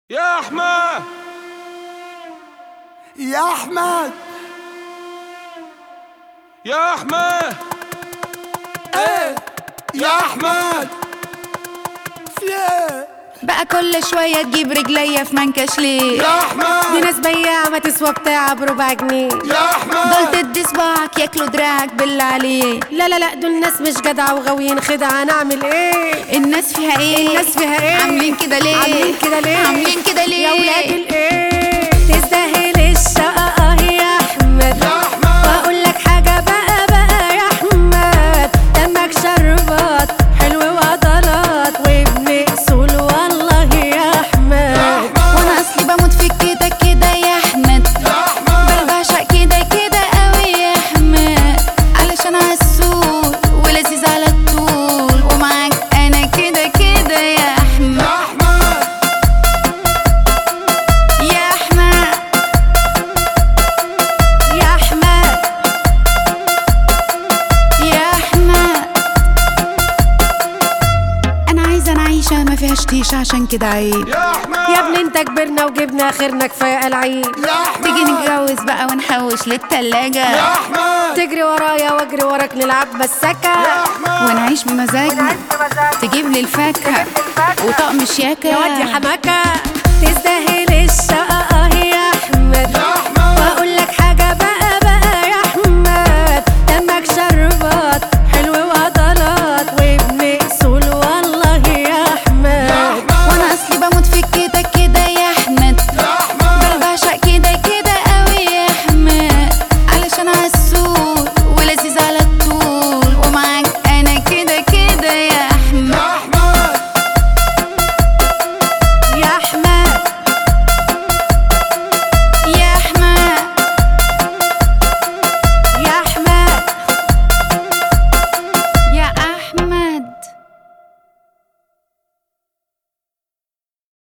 يا احمد يا احمد يا احمد ايه يا احمد في ايه بقى كل شوية تجيب رجليا في منكش ليه يا دي احمد ناس بياعة ما تسوى بتاعة بربع جنيه يا احمد دول تدي صباعك ياكلوا دراعك بالله عليه لا لا لا دول ناس مش جدعة وغاويين خدعة نعمل ايه الناس فيها ايه الناس فيها ايه عاملين كده ليه عاملين كده ليه عاملين كده ليه يا ولاد الايه تستاهل الشقة يا احمد يا احمد واقول لك حاجة بقى بقى يا احمد دمك شربات حلو وعضلات وابن اصول والله يا احمد وانا اصلي بموت فيك كده كده يا احمد يا احمد بل بعشق كده كده قوي يا احمد علشان عسول ولذيذ على الطول ومعاك انا كده كده يا احمد يا احمد يا احمد يا احمد يا احمد انا عايزه انا عيشه ما فيهاش تيشه عشان كده عيب يا احمد يا ابني انت كبرنا وجبنا اخرنا كفايه العيب يا احمد تيجي نتجوز بقى ونحوش للتلاجة يا احمد تجري ورايا واجري وراك نلعب يا مسكة احمد ونعيش بمزاجنا تجيب لي الفاكهة وطقم شياكة يا واد يا حماكة تستاهل